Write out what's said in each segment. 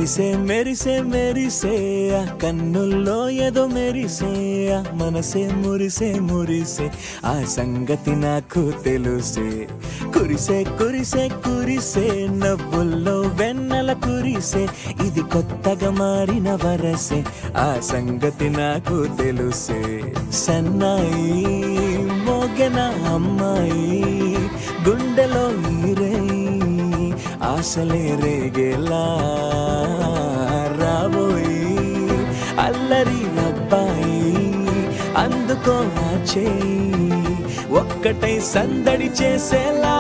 మెరిసే మెరిసే మెరిసే ఆ కన్నుల్లో ఏదో మెరిసే ఆ మనసే మురిసే మురిసే ఆ సంగతి నాకు తెలుసే కురిసే కురిసే కురిసే నవ్వుల్లో వెన్నెల కురిసే ఇది కొత్తగా మారిన వరసే ఆ సంగతి నాకు తెలుసే సన్నాయి మోగన అమ్మాయి గుండెలో ఈరై ఆశలే రేగేలా రాబోయి అల్లరి అబ్బాయి అందుకో నా చేయి ఒక్కటై సందడి చేసేలా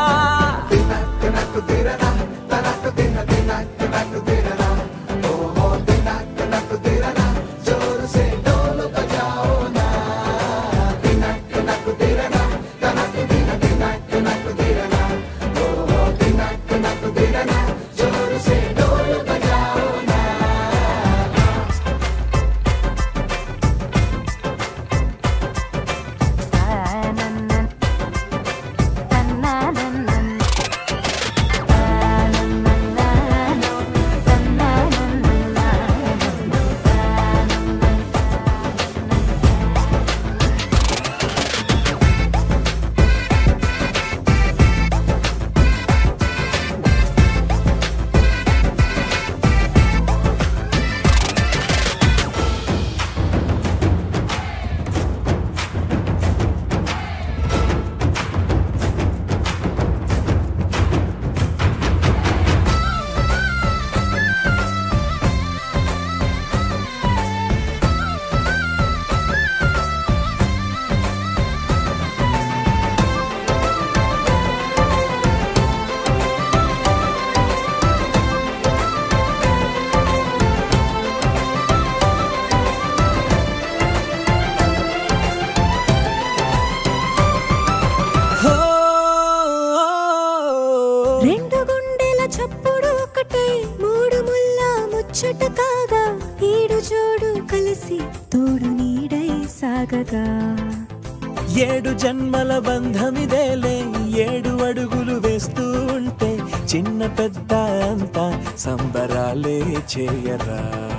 హో రెండు గుండెల చప్పుడు ఒకటై మూడు ముల్ల ముచ్చట కాగా ఈడు జోడు కలిసి తోడు నీడై సాగగా ఏడు జన్మల బంధమిదేలే ఏడు అడుగులు వేస్తూ ఉంటే చిన్న పెద్ద అంతా సంబరాలే చేయరా